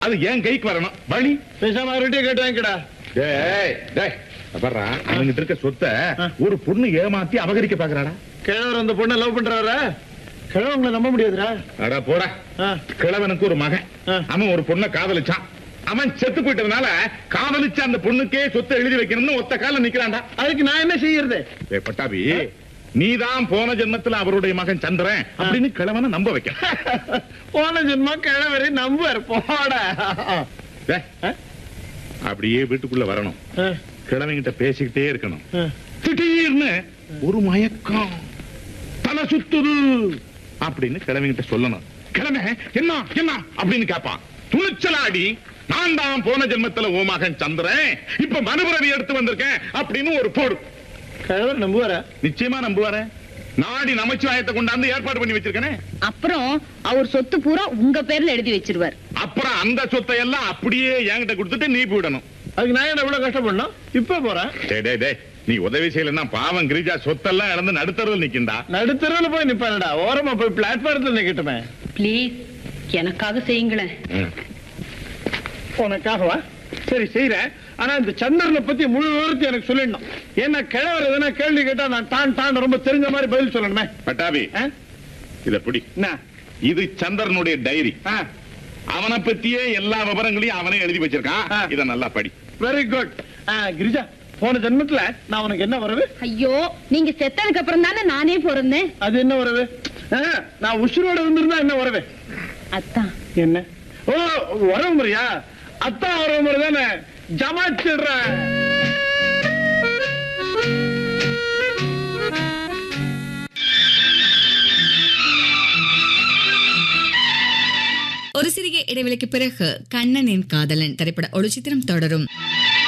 அது என் கைக்கு வரணும் வழி பேசாம அவர்கிட்டயே கேட்டு வாங்கிக்கடா டேய் டேய் வர்றா அவங்கிட்ட இருக்க சொத்தை ஒரு பொண்ணு ஏமாத்தி அபகரிக்க பாக்குறாடா கிழவர் அந்த பொண்ணை லவ் பண்றாரா கிழவங்களை நம்ப முடியாதுடா அடா போடா ஆ. கிழவனுக்கு ஒரு மகன் ஆ. அவன் ஒரு பொண்ணை காதலிச்சான் அவன் செத்து போயிட்டதுனால காதலிச்ச அந்த பொண்ணுக்கே சொத்தை எழுதி வைக்கணும்னு ஒத்த கால நிக்கிறான்டா அதுக்கு நான் என்ன செய்யறது ஏய் பட்டாபி நீதான் போன ஜென்மத்துல அவருடைய மகன் சந்திரன் அப்படின்னு கிழவனை நம்ப வைக்க போன ஜென்மா கிழவரை நம்புவார் போட டேய், அப்படியே வீட்டுக்குள்ள வரணும் கிழவங்கிட்ட பேசிக்கிட்டே இருக்கணும் திடீர்னு ஒரு மயக்கம் தலை சுத்துது அப்படின்னு கிழவங்கிட்ட சொல்லணும் கிழமை என்ன என்ன அப்படின்னு கேட்பான் துணிச்சலாடி நான் தான் போன ஜென்மத்துல ஓ மகன் சந்திரன் இப்ப மனுபிரவி எடுத்து வந்திருக்கேன் அப்படின்னு ஒரு போடு கிழவர் நம்புவாரா நிச்சயமா நம்புவாரே நாடி நமச்சிவாயத்தை கொண்டாந்து ஏற்பாடு பண்ணி வச்சிருக்கனே அப்புறம் அவர் சொத்து பூரா உங்க பேர்ல எழுதி வச்சிருவார் அப்புறம் அந்த சொத்தை எல்லாம் அப்படியே என்கிட்ட கொடுத்துட்டு நீ போயிடணும் அதுக்கு நான் என்ன இவ்வளவு கஷ்டப்படணும் இப்ப போறேன் டேய் டேய் டேய் நீ உதவி செய்யலன்னா பாவம் கிரிஜா சொத்தெல்லாம் இழந்து நடுத்தருவில் நிக்கிண்டா நடுத்தருவுல போய் நிப்பானடா ஓரமா போய் பிளாட்பாரத்துல நிக்கட்டுமே ப்ளீஸ் எனக்காக செய்யுங்களேன் ம். உனக்காகவா சரி செய்யறேன் ஆனா இந்த சந்திரனை பத்தி முழு விவரத்தை எனக்கு சொல்லிடணும் ஏன்னா கிழவர் எதனா கேள்வி கேட்டா நான் டான் டான் ரொம்ப தெரிஞ்ச மாதிரி பதில் சொல்லணுமே பட்டாபி ஆ? இத பிடி என்ன இது சந்திரனுடைய டைரி ஆ அவனை பத்தியே எல்லா விவரங்களையும் அவனே எழுதி ஆ. வச்சிருக்கான் இத நல்லா படி வெரி குட் கிரிஜா போன ஜென்மத்துல நான் உனக்கு என்ன வரவு ஐயோ நீங்க செத்ததுக்கு அப்புறம் தானே நானே பிறந்தேன் அது என்ன வரவு ஆ, நான் உசுரோட இருந்திருந்தா என்ன வரவு அத்தான் என்ன ஓ உறவு முறையா அத்தான் உறவு முறை தானே ஜமாச்சிடுறேன் ஒரு சிறிய இடைவெளிக்கு பிறகு கண்ணனின் காதலன் திரைப்பட ஒளிச்சித்திரம் தொடரும்